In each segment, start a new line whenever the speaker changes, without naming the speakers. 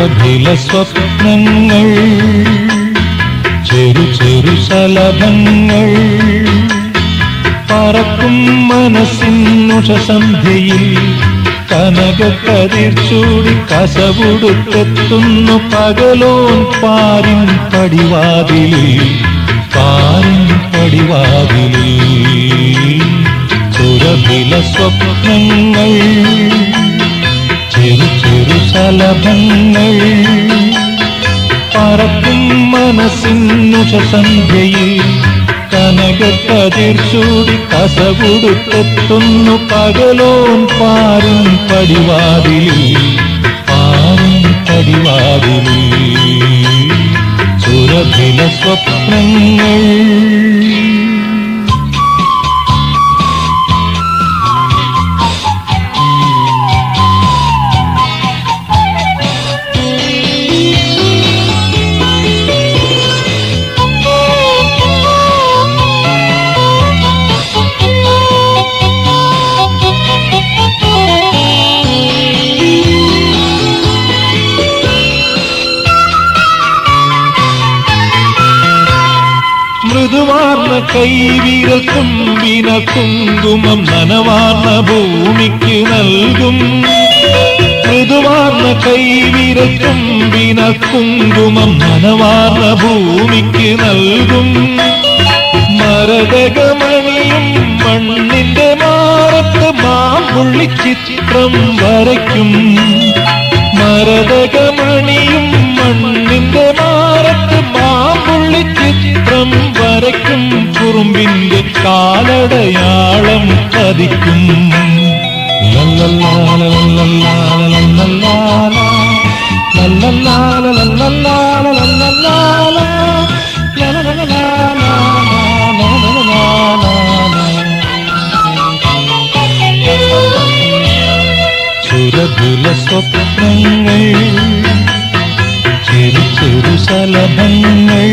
സുരഭില സ്വപ്നങ്ങൾ ചെറു ചെറു ശലഭങ്ങൾ പറക്കും മനസ്സിനുഷസന്ധ്യയിൽ കനകക്കതിർ ചൂടി കസവുടുത്തെത്തുന്നു പകലോൻ പാരിൻ പടിവാതിലിൽ പാരിൻ പടിവാതിലിൽ സുരഭില സ്വപ്നങ്ങൾ ചെറു ചെറു ശലഭങ്ങൾ പറക്കും മനസ്സിനുഷസന്ധ്യയിൽ കനകക്കതിർ ചൂടി കസവുടുത്തെത്തുന്നു പകലോൻ പാരും പടിവാതിലിൽ പാരും പടിവാതിലിൽ സുരഭില സ്വപ്നങ്ങൾ മൃദുവാർന്ന കൈവിരൽ തുമ്പിന കുങ്കുമം നനവാർന്ന ഭൂമിക്ക് നൽകും മൃദുവാർന്ന കൈവിരൽ തുമ്പിന കുങ്കുമം നനവാർന്ന ഭൂമിക്ക് നൽകും മരതകമണിയും മണ്ണിന്റെ മാറത്ത് മാമ്പുള്ളി ചിത്രം വരയ്ക്കും മരതകമണിയും മണ്ണിന്റെ മാറത്ത് മാമ്പുള്ളി ചിത്രം വരയ്ക്കും കുറുമ്പിന്റെ കാലടയാളം പതിക്കും സുരഭില സ്വപ്നങ്ങൾ ചെറു ചെറു ശലഭങ്ങൾ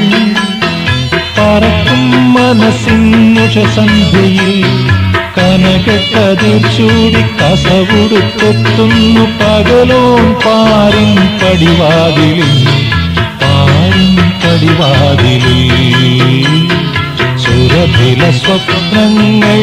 പറക്കും മനസ്സിനുഷസന്ധ്യയിൽ കനകക്കതിർ ചൂടി കസവുടുത്തെത്തുന്നു പകലോൻ പാരിൻ പടിവാതിലിൽ പാരിൻ പടിവാതിലിൽ സുരഭില സ്വപ്നങ്ങൾ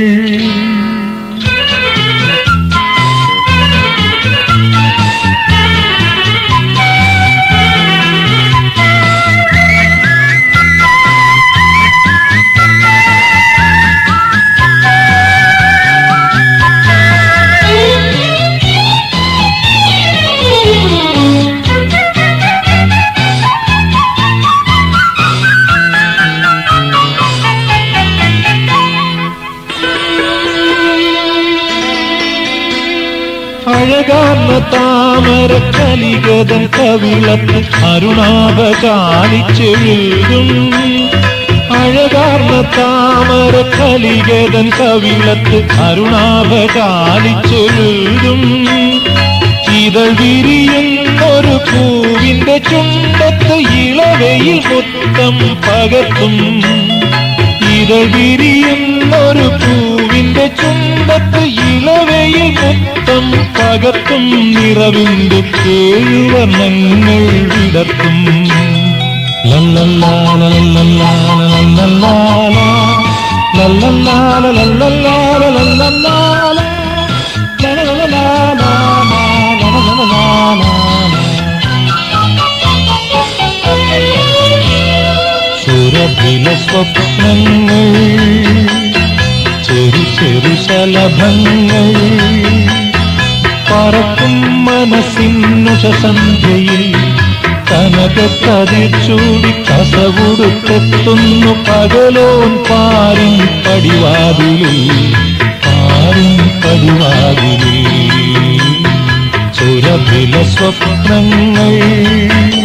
അഴകാർന്ന താമര കലികതൻ കവിളത്ത് അരുണാഭ കാണിച്ചെഴുതും അഴകാർന്ന താമര കലികതൻ കവിളത്ത് അരുണാഭ കാണിച്ചെഴുതും ഇതൾ വിരിയുന്നൊരു പൂവിന്റെ ചുണ്ടത്ത് ഇളവയിൽ മുത്തം പകർത്തും ഇതൾ വിരിയുന്നൊരു പൂവിന്റെ ചുണ്ടത്ത് ഇളവയിൽ മുത്തം പകർത്തും നിറവിന്റെ ഏഴുവർണ്ണങ്ങൾ വിടർത്തും സുരഭില സ്വപ്നങ്ങൾ ചെറു ചെറു ശലഭങ്ങൾ പറക്കും മനസ്സിനുഷസന്ധ്യയിൽ കനകക്കതിർ ചൂടി കസവുടുത്തെത്തുന്നു പകലോൻ പാരിൻ പടിവാതിലിൽ പാരിൻ പടിവാതിലിൽ സുരഭില സ്വപ്നങ്ങൾ